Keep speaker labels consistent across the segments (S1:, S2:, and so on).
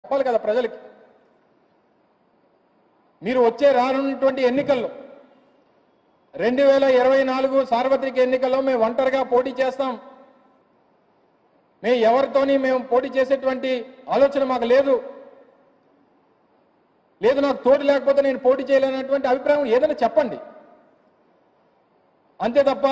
S1: చెప్పాలి కదా ప్రజలకి మీరు వచ్చే రానున్నటువంటి ఎన్నికల్లో రెండు వేల ఇరవై నాలుగు సార్వత్రిక ఎన్నికల్లో మేము ఒంటరిగా పోటీ చేస్తాం మేము ఎవరితోని మేము పోటీ చేసేటువంటి ఆలోచన మాకు లేదు లేదు నాకు తోడు లేకపోతే నేను పోటీ చేయలేనటువంటి అభిప్రాయం ఏదైనా చెప్పండి అంతే తప్ప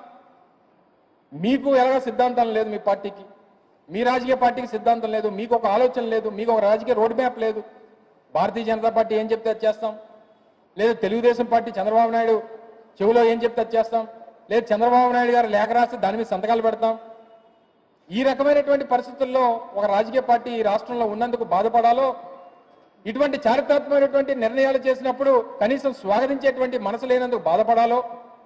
S1: మీకు ఎలాగ సిద్ధాంతం లేదు మీ పార్టీకి మీ రాజకీయ పార్టీకి సిద్ధాంతం లేదు మీకు ఒక ఆలోచన లేదు మీకు ఒక రాజకీయ రోడ్ మ్యాప్ లేదు భారతీయ జనతా పార్టీ ఏం చెప్తే అది చేస్తాం లేదు తెలుగుదేశం పార్టీ చంద్రబాబు నాయుడు చెవిలో ఏం చెప్తే అది చేస్తాం లేదు చంద్రబాబు నాయుడు గారు లేఖ రాస్తే దాని మీద సంతకాలు పెడతాం ఈ రకమైనటువంటి పరిస్థితుల్లో ఒక రాజకీయ పార్టీ ఈ రాష్ట్రంలో ఉన్నందుకు బాధపడాలో ఇటువంటి చారిత్రాత్మకమైనటువంటి నిర్ణయాలు చేసినప్పుడు కనీసం స్వాగతించేటువంటి మనసు లేనందుకు బాధపడాలో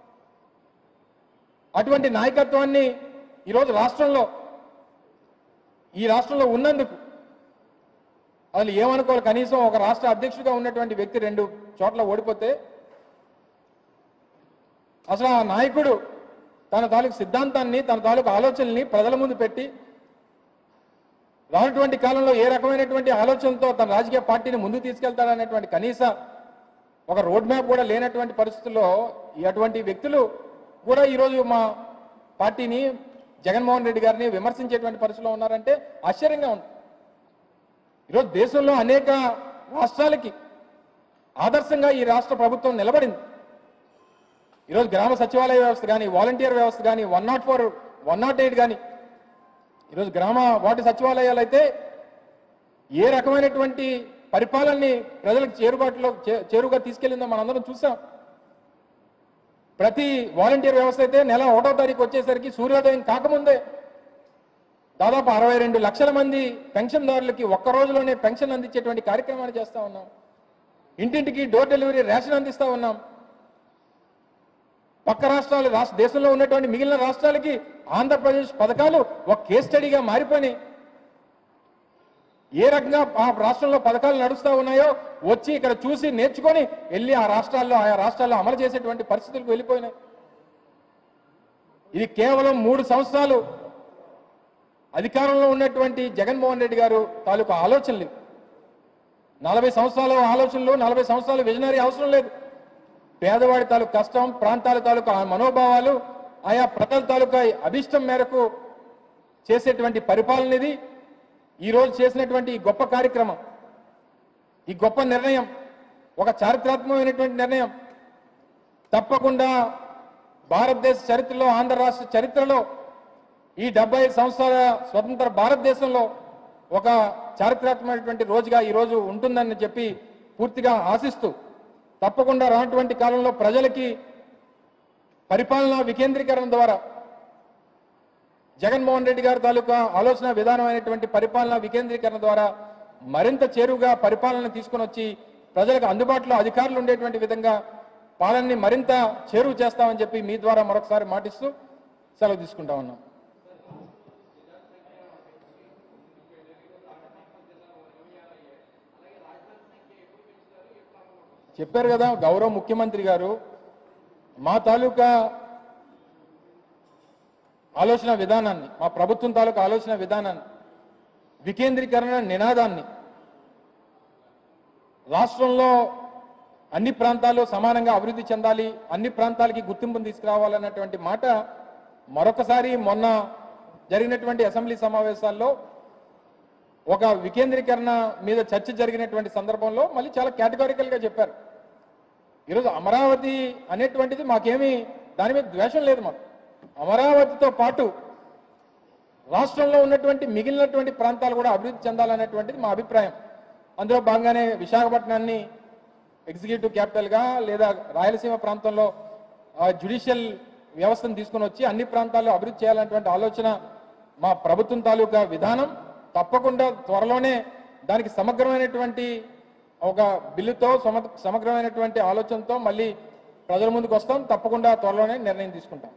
S1: అటువంటి నాయకత్వాన్ని ఈరోజు రాష్ట్రంలో ఈ రాష్ట్రంలో ఉన్నందుకు అసలు ఏమనుకోవాలి కనీసం ఒక రాష్ట్ర అధ్యక్షుడిగా ఉన్నటువంటి వ్యక్తి రెండు చోట్ల ఓడిపోతే అసలు ఆ నాయకుడు తన తాలూకు సిద్ధాంతాన్ని తన తాలూకు ఆలోచనల్ని ప్రజల ముందు పెట్టి రానటువంటి కాలంలో ఏ రకమైనటువంటి ఆలోచనతో తన రాజకీయ పార్టీని ముందుకు తీసుకెళ్తాడనేటువంటి కనీస ఒక రోడ్ మ్యాప్ కూడా లేనటువంటి పరిస్థితుల్లో ఈ అటువంటి వ్యక్తులు కూడా ఈరోజు మా పార్టీని జగన్మోహన్ రెడ్డి గారిని విమర్శించేటువంటి పరిస్థితిలో ఉన్నారంటే ఆశ్చర్యంగా ఉంది ఈరోజు దేశంలో అనేక రాష్ట్రాలకి ఆదర్శంగా ఈ రాష్ట్ర ప్రభుత్వం నిలబడింది ఈరోజు గ్రామ సచివాలయ వ్యవస్థ కానీ వాలంటీర్ వ్యవస్థ కానీ one not four one not eight కానీ ఈరోజు గ్రామ వార్డు సచివాలయాలు అయితే ఏ రకమైనటువంటి పరిపాలనని ప్రజలకు చేరుబాటులో చే- చేరువుగా తీసుకెళ్లిందో మనందరం చూసాం ప్రతి వాలంటీర్ వ్యవస్థ అయితే నెల ఒకటో తారీఖు వచ్చేసరికి సూర్యోదయం కాకముందే దాదాపు అరవై రెండు లక్షల మంది పెన్షన్దారులకి ఒక్క రోజులోనే పెన్షన్ అందించేటువంటి కార్యక్రమాన్ని చేస్తా ఉన్నాం ఇంటింటికి డోర్ డెలివరీ రేషన్ అందిస్తా ఉన్నాం పక్క రాష్ట్రాలు రాష్ట్ర దేశంలో ఉన్నటువంటి మిగిలిన రాష్ట్రాలకి ఆంధ్రప్రదేశ్ పథకాలు ఒక కేస్ స్టడీగా మారిపోయినాయి ఏ రకంగా ఆ రాష్ట్రంలో పథకాలు నడుస్తా ఉన్నాయో వచ్చి ఇక్కడ చూసి నేర్చుకొని వెళ్ళి ఆ రాష్ట్రాల్లో ఆయా రాష్ట్రాల్లో అమలు చేసేటువంటి పరిస్థితులకు వెళ్ళిపోయినాయి ఇది కేవలం మూడు సంవత్సరాలు అధికారంలో ఉన్నటువంటి జగన్మోహన్ రెడ్డి గారు తాలూకు ఆలోచనలు ఇవి. నలభై సంవత్సరాల ఆలోచనలు నలభై సంవత్సరాల విజనరీ అవసరం లేదు పేదవాడి తాలూకు కష్టం ప్రాంతాల తాలూకు ఆ మనోభావాలు ఆయా ప్రజల తాలూకా అభిష్టం మేరకు చేసేటువంటి పరిపాలన ఇది ఈ రోజు చేసినటువంటి ఈ గొప్ప కార్యక్రమం ఈ గొప్ప నిర్ణయం ఒక చారిత్రాత్మకమైనటువంటి నిర్ణయం తప్పకుండా భారతదేశ చరిత్రలో ఆంధ్ర రాష్ట్ర చరిత్రలో ఈ డెబ్బై ఐదు సంవత్సరాల స్వతంత్ర భారతదేశంలో ఒక చారిత్రాత్మకమైనటువంటి రోజుగా ఈ రోజు ఉంటుందని చెప్పి పూర్తిగా ఆశిస్తూ తప్పకుండా రానటువంటి కాలంలో ప్రజలకి పరిపాలనా వికేంద్రీకరణ ద్వారా జగన్మోహన్ రెడ్డి గారి తాలూకా ఆలోచన విధానమైనటువంటి పరిపాలనా వికేంద్రీకరణ ద్వారా మరింత చేరువుగా పరిపాలన తీసుకొని వచ్చి ప్రజలకు అందుబాటులో అధికారులు ఉండేటువంటి విధంగా పాలనని మరింత చేరువు చేస్తామని చెప్పి మీ ద్వారా మరొకసారి మాటిస్తూ సెలవు తీసుకుంటా ఉన్నాం చెప్పారు కదా గౌరవ ముఖ్యమంత్రి గారు మా తాలూకా ఆలోచన విధానాన్ని మా ప్రభుత్వం తాలూకా ఆలోచన విధానాన్ని వికేంద్రీకరణ నినాదాన్ని రాష్ట్రంలో అన్ని ప్రాంతాలు సమానంగా అభివృద్ధి చెందాలి అన్ని ప్రాంతాలకి గుర్తింపును తీసుకురావాలన్నటువంటి మాట మరొకసారి మొన్న జరిగినటువంటి అసెంబ్లీ సమావేశాల్లో ఒక వికేంద్రీకరణ మీద చర్చ జరిగినటువంటి సందర్భంలో మళ్ళీ చాలా కేటగారికల్ గా చెప్పారు ఈరోజు అమరావతి అనేటువంటిది మాకేమీ దాని మీద ద్వేషం లేదు మాకు అమరావతితో పాటు రాష్ట్రంలో ఉన్నటువంటి మిగిలినటువంటి ప్రాంతాలు కూడా అభివృద్ధి చెందాలనేటువంటిది మా అభిప్రాయం అందులో భాగంగానే విశాఖపట్నాన్ని ఎగ్జిక్యూటివ్ క్యాపిటల్ గా లేదా రాయలసీమ ప్రాంతంలో జ్యుడిషియల్ వ్యవస్థను తీసుకొని వచ్చి అన్ని ప్రాంతాల్లో అభివృద్ధి చేయాలనేటువంటి ఆలోచన మా ప్రభుత్వం తాలూకా విధానం తప్పకుండా త్వరలోనే దానికి సమగ్రమైనటువంటి ఒక బిల్లుతో సమ- సమగ్రమైనటువంటి ఆలోచనతో మళ్ళీ ప్రజల ముందుకు వస్తాం తప్పకుండా త్వరలోనే నిర్ణయం తీసుకుంటాం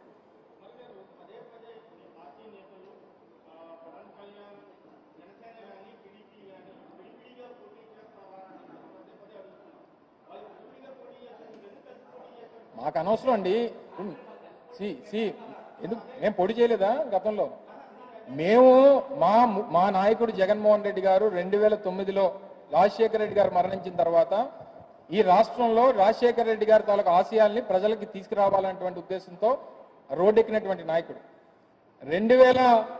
S1: మాకు అనవసరం అండి సి సి ఎందుకు మేము పొడి చేయలేదా గతంలో మేము మా ము- మా నాయకుడు జగన్మోహన్ రెడ్డి గారు రెండు వేల తొమ్మిదిలో రాజశేఖర రెడ్డి గారు మరణించిన తర్వాత ఈ రాష్ట్రంలో రాజశేఖర రెడ్డి గారి తాలూకు ఆశయాల్ని ప్రజలకి తీసుకురావాలనేటువంటి ఉద్దేశంతో రోడ్డెక్కినటువంటి నాయకుడు రెండు వేల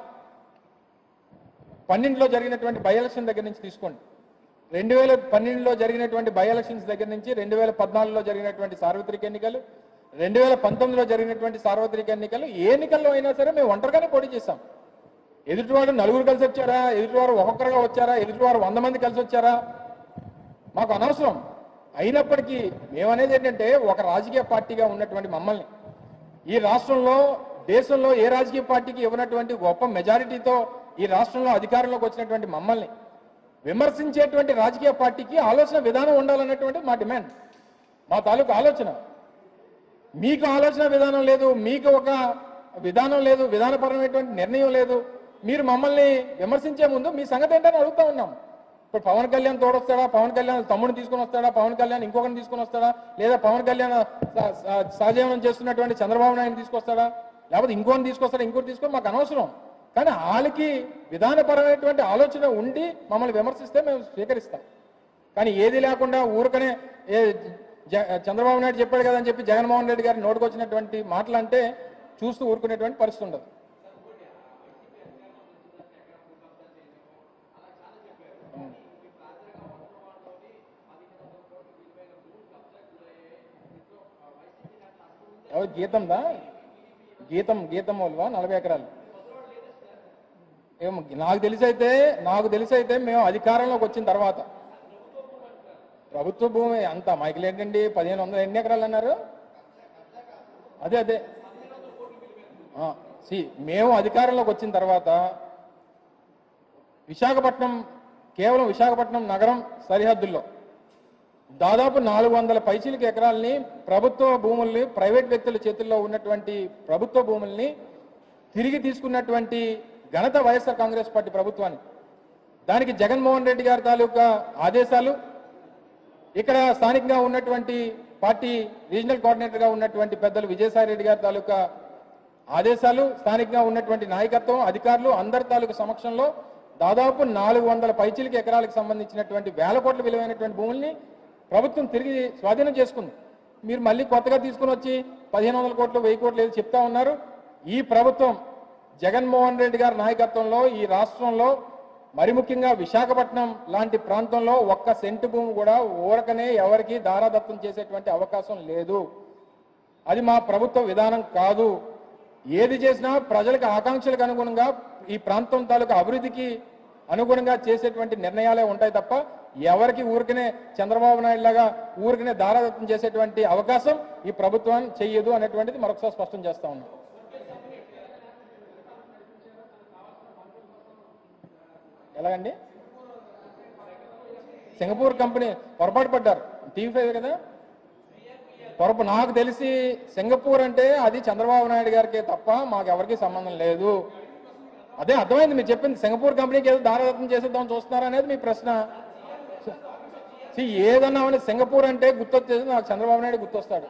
S1: పన్నెండులో జరిగినటువంటి బై ఎలక్షన్ దగ్గర నుంచి తీసుకోండి రెండు వేల పన్నెండులో జరిగినటువంటి బై ఎలక్షన్స్ దగ్గర నుంచి రెండు వేల పద్నాలుగులో జరిగినటువంటి సార్వత్రిక ఎన్నికలు రెండు వేల పంతొమ్మిదిలో జరిగినటువంటి సార్వత్రిక ఎన్నికలు ఏ ఎన్నికల్లో అయినా సరే మేము ఒంటరిగానే పోటీ చేశాం ఎదుటివాడు నలుగురు కలిసి వచ్చారా ఎదుటివారు ఒక్కొక్కరుగా వచ్చారా ఎదుటివారు వంద మంది కలిసి వచ్చారా మాకు అనవసరం అయినప్పటికీ మేమనేది ఏంటంటే ఒక రాజకీయ పార్టీగా ఉన్నటువంటి మమ్మల్ని ఈ రాష్ట్రంలో దేశంలో ఏ రాజకీయ పార్టీకి ఇవ్వనటువంటి గొప్ప మెజారిటీతో ఈ రాష్ట్రంలో అధికారంలోకి వచ్చినటువంటి మమ్మల్ని విమర్శించేటువంటి రాజకీయ పార్టీకి ఆలోచన విధానం ఉండాలన్నటువంటి మా డిమాండ్ మా తాలూకు ఆలోచన మీకు ఆలోచన విధానం లేదు మీకు ఒక విధానం లేదు విధానపరమైనటువంటి నిర్ణయం లేదు మీరు మమ్మల్ని విమర్శించే ముందు మీ సంగతి ఏంటని అడుగుతా ఉన్నాం ఇప్పుడు పవన్ కళ్యాణ్ తోడొస్తాడా పవన్ కళ్యాణ్ తమ్ముడిని తీసుకొని వస్తాడా పవన్ కళ్యాణ్ ఇంకొకరిని తీసుకొని వస్తాడా లేదా పవన్ కళ్యాణ్ స- స- సహజీవనం చేస్తున్నటువంటి చంద్రబాబు నాయుడు తీసుకొస్తాడా లేకపోతే ఇంకోని తీసుకొస్తాడా ఇంకోటి తీసుకొని మాకు అనవసరం కానీ వాళ్ళకి విధానపరమైనటువంటి ఆలోచన ఉండి మమ్మల్ని విమర్శిస్తే మేము స్వీకరిస్తాం కానీ ఏది లేకుండా ఊరకనే ఏ జ- చంద్రబాబు నాయుడు చెప్పాడు కదా అని చెప్పి జగన్మోహన్ రెడ్డి గారి నోటుకు వచ్చినటువంటి మాటలు అంటే చూస్తూ ఊరుకునేటువంటి పరిస్థితి ఉండదు ఎవరు గీతందా గీతం గీతం వాళ్ళవా నలభై ఎకరాలు ఏమో నాకు తెలిసి అయితే నాకు తెలిసి అయితే మేము అధికారంలోకి వచ్చిన తర్వాత ప్రభుత్వ భూమి అంత మైకిల్ ఏంటండి పదిహేను వందల ఎన్ని ఎకరాలు అన్నారు అదే అదే ఆ, సి మేము అధికారంలోకి వచ్చిన తర్వాత విశాఖపట్నం కేవలం విశాఖపట్నం నగరం సరిహద్దుల్లో దాదాపు నాలుగు వందల పైచీలకి ఎకరాలని ప్రభుత్వ భూముల్ని ప్రైవేట్ వ్యక్తుల చేతుల్లో ఉన్నటువంటి ప్రభుత్వ భూముల్ని తిరిగి తీసుకున్నటువంటి ఘనత వైఎస్ఆర్ కాంగ్రెస్ పార్టీ ప్రభుత్వాన్ని దానికి జగన్మోహన్ రెడ్డి గారి తాలూకా ఆదేశాలు ఇక్కడ స్థానికంగా ఉన్నటువంటి పార్టీ రీజనల్ కోఆర్డినేటర్ గా ఉన్నటువంటి పెద్దలు విజయసాయి రెడ్డి గారి తాలూకా ఆదేశాలు స్థానికంగా ఉన్నటువంటి నాయకత్వం అధికారులు అందరి తాలూకా సమక్షంలో దాదాపు నాలుగు వందల పైచిలికి ఎకరాలకు సంబంధించినటువంటి వేల కోట్ల విలువైనటువంటి భూముల్ని ప్రభుత్వం తిరిగి స్వాధీనం చేసుకుంది మీరు మళ్ళీ కొత్తగా తీసుకుని వచ్చి పదిహేను వందల కోట్లు వెయ్యి కోట్లు ఏదో చెప్తా ఉన్నారు ఈ ప్రభుత్వం జగన్మోహన్ రెడ్డి గారి నాయకత్వంలో ఈ రాష్ట్రంలో మరి ముఖ్యంగా విశాఖపట్నం లాంటి ప్రాంతంలో ఒక్క సెంటు భూమి కూడా ఊరకనే ఎవరికి దారాదత్తం చేసేటువంటి అవకాశం లేదు అది మా ప్రభుత్వ విధానం కాదు ఏది చేసినా ప్రజలకు ఆకాంక్షలకు అనుగుణంగా ఈ ప్రాంతం తాలూకా అభివృద్ధికి అనుగుణంగా చేసేటువంటి నిర్ణయాలే ఉంటాయి తప్ప ఎవరికి ఊరికనే చంద్రబాబు నాయుడు లాగా ఊరికనే దారాదత్తం చేసేటువంటి అవకాశం ఈ ప్రభుత్వం చెయ్యదు అనేటువంటిది మరొకసారి స్పష్టం చేస్తా ఉన్నాం ఎలాగండి సింగపూర్ కంపెనీ పొరపాటు పడ్డారు టీవీ ఫైవ్ కదా పొరప నాకు తెలిసి సింగపూర్ అంటే అది చంద్రబాబు నాయుడు గారికి తప్ప మాకు ఎవరికి సంబంధం లేదు అదే అర్థమైంది మీరు చెప్పింది సింగపూర్ కంపెనీకి ఏదో దారదత్తం చేసేద్దాం చూస్తున్నారా అనేది మీ ప్రశ్న See, ఏదన్నా కానీ సింగపూర్ అంటే గుర్తొచ్చేది నాకు చంద్రబాబు నాయుడు గుర్తొస్తాడు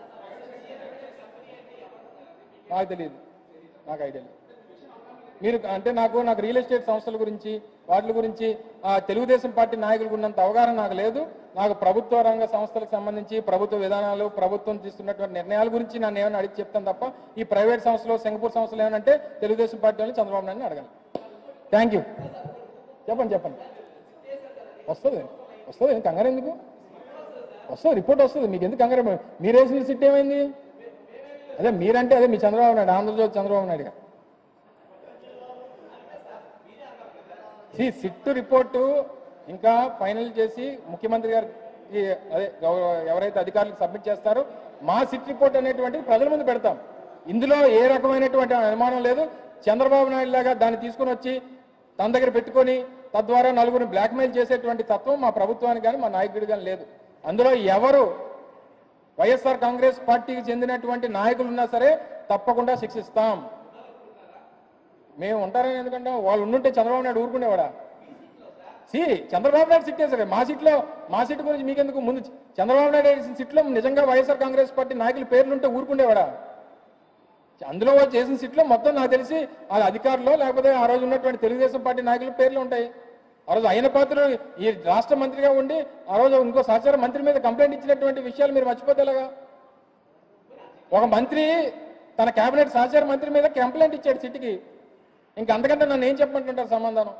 S1: నాకు తెలియదు నాకు ఐడియా లేదు మీరు అంటే నాకు నాకు రియల్ ఎస్టేట్ సంస్థల గురించి వాటి గురించి ఆ, తెలుగుదేశం పార్టీ నాయకులకు ఉన్నంత అవగాహన నాకు లేదు నాకు ప్రభుత్వ రంగ సంస్థలకు సంబంధించి ప్రభుత్వ విధానాలు ప్రభుత్వం తీసుకున్నటువంటి నిర్ణయాల గురించి నన్ను ఏమైనా అడిగి చెప్తాను తప్ప ఈ ప్రైవేట్ సంస్థలు సింగపూర్ సంస్థలు ఏమంటే తెలుగుదేశం పార్టీ వాళ్ళు చంద్రబాబు నాయుడు అడగాలి థ్యాంక్ యూ చెప్పండి చెప్పండి వస్తుంది వస్తుంది ఎందుకు కంగారు ఎందుకు వస్తుంది రిపోర్ట్ వస్తుంది మీకు ఎందుకు కంగారు మీరేసిన సిట్ ఏమైంది అదే మీరంటే అదే మీ Chandrababu Naidu Andhra Jyothi Chandrababu Naidu garu C SIT report ఇంకా ఫైనల్ చేసి ముఖ్యమంత్రి గారికి అదే గౌరవ- ఎవరైతే అధికారులకు సబ్మిట్ చేస్తారో మా సిట్ రిపోర్ట్ అనేటువంటిది ప్రజల ముందు పెడతాం ఇందులో ఏ రకమైనటువంటి అనుమానం లేదు చంద్రబాబు నాయుడు లాగా దాన్ని తీసుకుని వచ్చి తన దగ్గర పెట్టుకొని తద్వారా నలుగురిని బ్లాక్మెయిల్ చేసేటువంటి తత్వం మా ప్రభుత్వానికి కానీ మా నాయకుడికి కానీ లేదు అందులో ఎవరు వైఎస్ఆర్ కాంగ్రెస్ పార్టీకి చెందినటువంటి నాయకులు ఉన్నా సరే తప్పకుండా శిక్షిస్తాం మేము ఉంటారని ఎందుకంటే వాళ్ళు ఉండుంటే చంద్రబాబు నాయుడు ఊరుకునేవాడా సి చంద్రబాబు నాయుడు సిట్ వేసారు మా సీట్లో మా సీట్ గురించి మీకెందుకు ముందు చంద్రబాబు నాయుడు వేసిన సీట్లో నిజంగా వైఎస్ఆర్ కాంగ్రెస్ పార్టీ నాయకుల పేర్లుంటే ఊరుకునేవాడా అందులో వాళ్ళు చేసిన సీట్లో మొత్తం నాకు తెలిసి ఆ అధికారులు లేకపోతే ఆ రోజు ఉన్నటువంటి తెలుగుదేశం పార్టీ నాయకుల పేర్లు ఉంటాయి ఆ రోజు అయిన పాత్రలు ఈ రాష్ట్ర మంత్రిగా ఉండి ఆ రోజు ఇంకో సహచార మంత్రి మీద కంప్లైంట్ ఇచ్చినటువంటి విషయాలు మీరు మర్చిపోతే ఎలాగా ఒక మంత్రి తన కేబినెట్ సహచార మంత్రి మీద కంప్లైంట్ ఇచ్చాడు సిటీకి ఇంకా అంతకంటే నన్ను ఏం చెప్పమంటుంటారు సమాధానం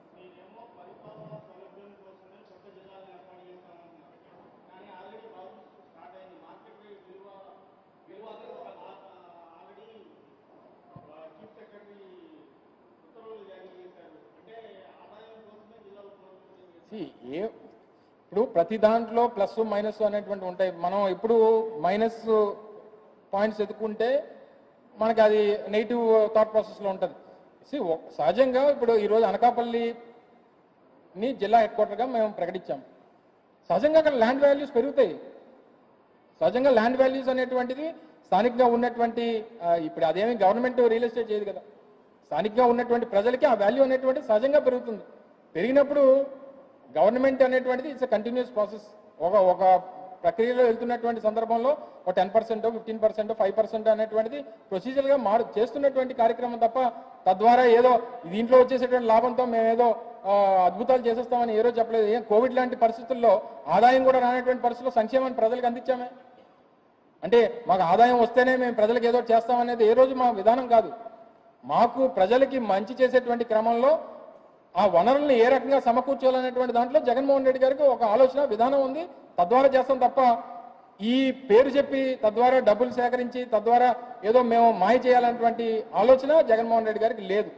S1: See, ఏ ఇప్పుడు ప్రతి దాంట్లో ప్లస్ మైనస్ అనేటువంటి ఉంటాయి మనం ఇప్పుడు మైనస్ పాయింట్స్ ఎత్తుకుంటే మనకి అది నెగిటివ్ థాట్ ప్రాసెస్లో ఉంటుంది See, ఒ- సహజంగా ఇప్పుడు ఈరోజు అనకాపల్లిని జిల్లా హెడ్ క్వార్టర్గా మేము ప్రకటించాం సహజంగా అక్కడ ల్యాండ్ వాల్యూస్ పెరుగుతాయి సహజంగా ల్యాండ్ వాల్యూస్ అనేటువంటిది స్థానికంగా ఉన్నటువంటి ఆ, ఇప్పుడు అదేమి గవర్నమెంట్ రియల్ ఎస్టేట్ చేయదు కదా స్థానికంగా ఉన్నటువంటి ప్రజలకి ఆ వాల్యూ అనేటువంటి సహజంగా పెరుగుతుంది పెరిగినప్పుడు గవర్నమెంట్ అనేటువంటిది ఇట్స్ కంటిన్యూస్ ప్రాసెస్ ఒక ఒక ప్రక్రియలో వెళ్తున్నటువంటి సందర్భంలో ఒక ten percent fifteen percent five percent అనేటువంటిది ప్రొసీజర్గా మారు చేస్తున్నటువంటి కార్యక్రమం తప్ప తద్వారా ఏదో దీంట్లో వచ్చేసేటువంటి లాభంతో మేము ఏదో ఆ, అద్భుతాలు చేసేస్తామని ఏ రోజు చెప్పలేదు ఏం కోవిడ్ లాంటి పరిస్థితుల్లో ఆదాయం కూడా రానటువంటి పరిస్థితుల్లో సంక్షేమాన్ని ప్రజలకు అందించామే అంటే మాకు ఆదాయం వస్తేనే మేము ప్రజలకు ఏదో చేస్తామనేది ఏ రోజు మా విధానం కాదు మాకు ప్రజలకి మంచి చేసేటువంటి క్రమంలో ఆ వనరుల్ని ఏ రకంగా సమకూర్చాలనేటువంటి దాంట్లో జగన్మోహన్ రెడ్డి గారికి ఒక ఆలోచన విధానం ఉంది తద్వారా చేస్తాం తప్ప ఈ పేరు చెప్పి తద్వారా డబ్బులు సేకరించి తద్వారా ఏదో మేము మాయ చేయాలనేటువంటి ఆలోచన జగన్మోహన్ రెడ్డి గారికి లేదు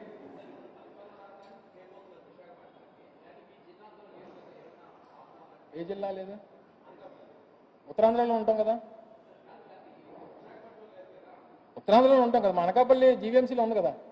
S1: ఏ జిల్లా లేదు ఉత్తరాంధ్రలో ఉంటాం కదా ఉత్తరాంధ్రలో ఉంటాం కదా మా అనకాపల్లి జీవీఎంసీలో ఉంది కదా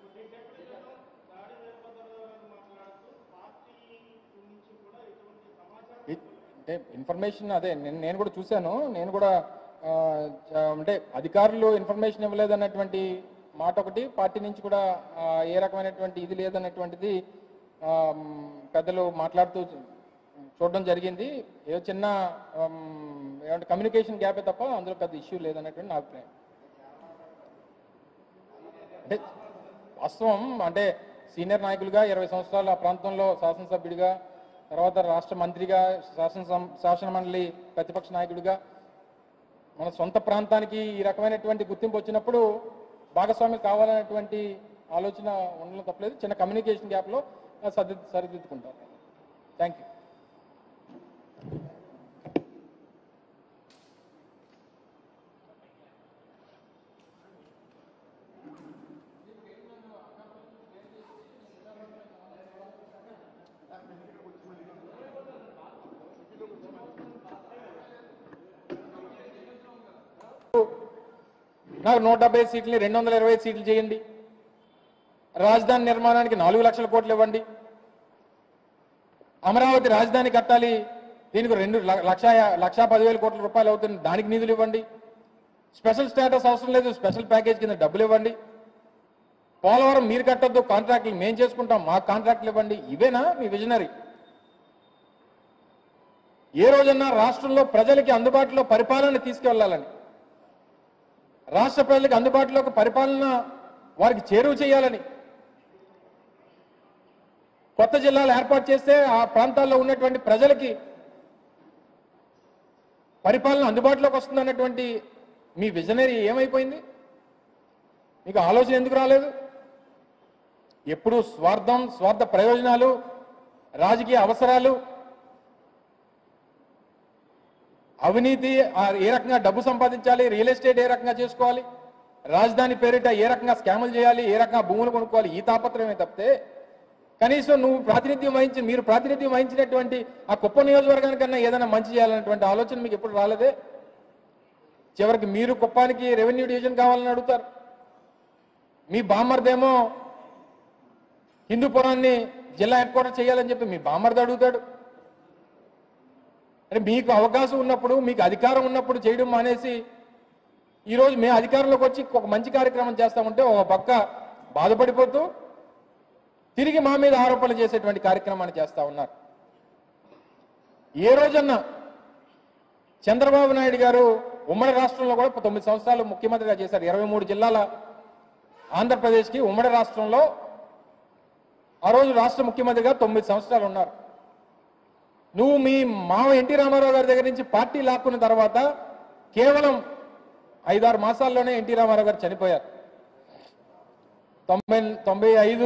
S1: ఇ- అంటే ఇన్ఫర్మేషన్ అదే నేను నేను కూడా చూశాను నేను కూడా ఆ, చ- అంటే అధికారులు ఇన్ఫర్మేషన్ ఇవ్వలేదన్నటువంటి మాట ఒకటి పార్టీ నుంచి కూడా ఆ, ఏ రకమైనటువంటి ఇది లేదన్నటువంటిది ఆ, మ్, పెద్దలు మాట్లాడుతూ చూడడం జరిగింది ఏదో చిన్న ఆమ్, ఏమంటే కమ్యూనికేషన్ గ్యాపే తప్ప అందులో పెద్ద ఇష్యూ లేదన్నటువంటి నా అభిప్రాయం అంటే వాస్తవం అంటే సీనియర్ నాయకులుగా ఇరవై సంవత్సరాలు ఆ ప్రాంతంలో శాసనసభ్యుడిగా తర్వాత రాష్ట్ర మంత్రిగా శాసన సం- శాసన మండలి ప్రతిపక్ష నాయకుడిగా మన సొంత ప్రాంతానికి ఈ రకమైనటువంటి గుర్తింపు వచ్చినప్పుడు భాగస్వామి కావాలనేటువంటి ఆలోచన ఉండడం తప్పలేదు చిన్న కమ్యూనికేషన్ గ్యాప్లో సర్ది సరిదిద్దుకుంటారు థ్యాంక్ యూ నాకు నూట డెబ్బై సీట్లని రెండు వందల ఇరవై సీట్లు చేయండి రాజధాని నిర్మాణానికి నాలుగు లక్షల కోట్లు ఇవ్వండి అమరావతి రాజధాని కట్టాలి దీనికి రెండు ల- లక్ష లక్ష పదివేల కోట్ల రూపాయలు అవుతుంది దానికి నిధులు ఇవ్వండి స్పెషల్ స్టేటస్ అవసరం లేదు స్పెషల్ ప్యాకేజ్ కింద డబ్బులు ఇవ్వండి పోలవరం మీరు కట్టొద్దు కాంట్రాక్టులు మేము చేసుకుంటాం మా కాంట్రాక్టులు ఇవ్వండి ఇవేనా మీ విజనరీ ఏ రోజన్నా రాష్ట్రంలో ప్రజలకి అందుబాటులో పరిపాలన తీసుకువెళ్ళాలని రాష్ట్ర ప్రజలకు అందుబాటులోకి పరిపాలన వారికి చేరువ చేయాలని కొత్త జిల్లాలు ఏర్పాటు చేస్తే ఆ ప్రాంతాల్లో ఉన్నటువంటి ప్రజలకి పరిపాలన అందుబాటులోకి వస్తుందన్నటువంటి మీ విజనరీ ఏమైపోయింది మీకు ఆలోచన ఎందుకు రాలేదు ఎప్పుడు స్వార్థం స్వార్థ ప్రయోజనాలు రాజకీయ అవసరాలు అవినీతి ఆ ఏ రకంగా డబ్బు సంపాదించాలి రియల్ ఎస్టేట్ ఏ రకంగా చేసుకోవాలి రాజధాని పేరిట ఏ రకంగా స్కాములు చేయాలి ఏ రకంగా భూములు కొనుక్కోవాలి ఈ తాపత్రమే తప్పితే కనీసం నువ్వు ప్రాతినిధ్యం వహించి మీరు ప్రాతినిధ్యం వహించినటువంటి ఆ కుప్ప నియోజకవర్గానికన్నా ఏదైనా మంచి చేయాలనేటువంటి ఆలోచన మీకు ఎప్పుడు రాలేదే చివరికి మీరు కుప్పానికి రెవెన్యూ డివిజన్ కావాలని అడుగుతారు మీ బామ్మర్దేమో హిందూపురాన్ని జిల్లా హెడ్ క్వార్టర్ చేయాలని చెప్పి మీ బామ్మర్ది అడుగుతాడు అంటే మీకు అవకాశం ఉన్నప్పుడు మీకు అధికారం ఉన్నప్పుడు చేయడం మానేసి ఈరోజు మేము అధికారంలోకి వచ్చి ఒక మంచి కార్యక్రమం చేస్తామంటే ఒక పక్క బాధపడిపోతూ తిరిగి మా మీద ఆరోపణలు చేసేటువంటి కార్యక్రమాన్ని చేస్తా ఉన్నారు ఏ రోజన్నా చంద్రబాబు నాయుడు గారు ఉమ్మడి రాష్ట్రంలో కూడా తొమ్మిది సంవత్సరాలు ముఖ్యమంత్రిగా చేశారు ఇరవై మూడు జిల్లాల ఆంధ్రప్రదేశ్కి ఉమ్మడి రాష్ట్రంలో ఆ రోజు రాష్ట్ర ముఖ్యమంత్రిగా తొమ్మిది సంవత్సరాలు ఉన్నారు నువ్వు మీ మావ ఎన్టీ రామారావు గారి దగ్గర నుంచి పార్టీ లాక్కున్న తర్వాత కేవలం ఐదారు మాసాల్లోనే ఎన్టీ రామారావు గారు చనిపోయారు తొంభై తొంభై ఐదు